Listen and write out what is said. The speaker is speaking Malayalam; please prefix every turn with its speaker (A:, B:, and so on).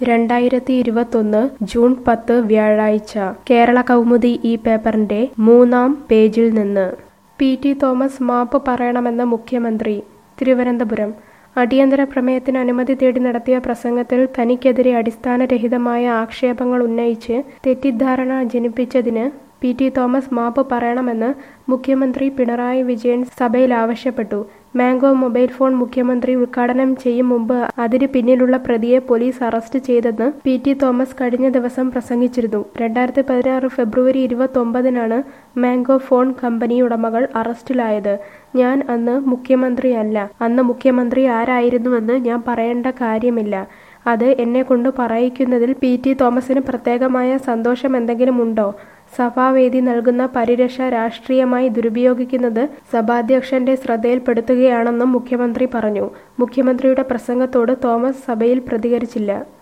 A: രണ്ടായിരത്തി ഇരുപത്തൊന്ന് ജൂൺ പത്ത് വ്യാഴാഴ്ച കേരള കൗമുദി ഈ പേപ്പറിന്റെ മൂന്നാം പേജിൽ നിന്ന് പി ടി തോമസ് മാപ്പ് പറയണമെന്ന് മുഖ്യമന്ത്രി തിരുവനന്തപുരം അടിയന്തര പ്രമേയത്തിന് അനുമതി തേടി നടത്തിയ പ്രസംഗത്തിൽ തനിക്കെതിരെ അടിസ്ഥാനരഹിതമായ ആക്ഷേപങ്ങൾ ഉന്നയിച്ച് തെറ്റിദ്ധാരണ ജനിപ്പിച്ചതിന് പി ടി തോമസ് മാപ്പ് പറയണമെന്ന് മുഖ്യമന്ത്രി പിണറായി വിജയൻ സഭയിൽ ആവശ്യപ്പെട്ടു മാംഗോ മൊബൈൽ ഫോൺ മുഖ്യമന്ത്രി ഉദ്ഘാടനം ചെയ്യും മുമ്പ് അതിന് പിന്നിലുള്ള പ്രതിയെ പോലീസ് അറസ്റ്റ് ചെയ്തെന്ന് പി ടി തോമസ് കഴിഞ്ഞ ദിവസം പ്രസംഗിച്ചിരുന്നു രണ്ടായിരത്തി പതിനാറ് ഫെബ്രുവരി ഇരുപത്തൊമ്പതിനാണ് മാംഗോ ഫോൺ കമ്പനി ഉടമകൾ അറസ്റ്റിലായത് ഞാൻ അന്ന് മുഖ്യമന്ത്രിയല്ല അന്ന് മുഖ്യമന്ത്രി ആരായിരുന്നുവെന്ന് ഞാൻ പറയേണ്ട കാര്യമില്ല അത് എന്നെ കൊണ്ട് പറയിക്കുന്നതിൽ പി ടി തോമസിന് പ്രത്യേകമായ സന്തോഷം എന്തെങ്കിലും ഉണ്ടോ സഭാവേദി നൽകുന്ന പരിരക്ഷ രാഷ്ട്രീയമായി ദുരുപയോഗിക്കുന്നത് സഭാധ്യക്ഷന്റെ ശ്രദ്ധയിൽപ്പെടുത്തുകയാണെന്നും മുഖ്യമന്ത്രി പറഞ്ഞു മുഖ്യമന്ത്രിയുടെ പ്രസംഗത്തോട് തോമസ് സഭയിൽ പ്രതികരിച്ചില്ല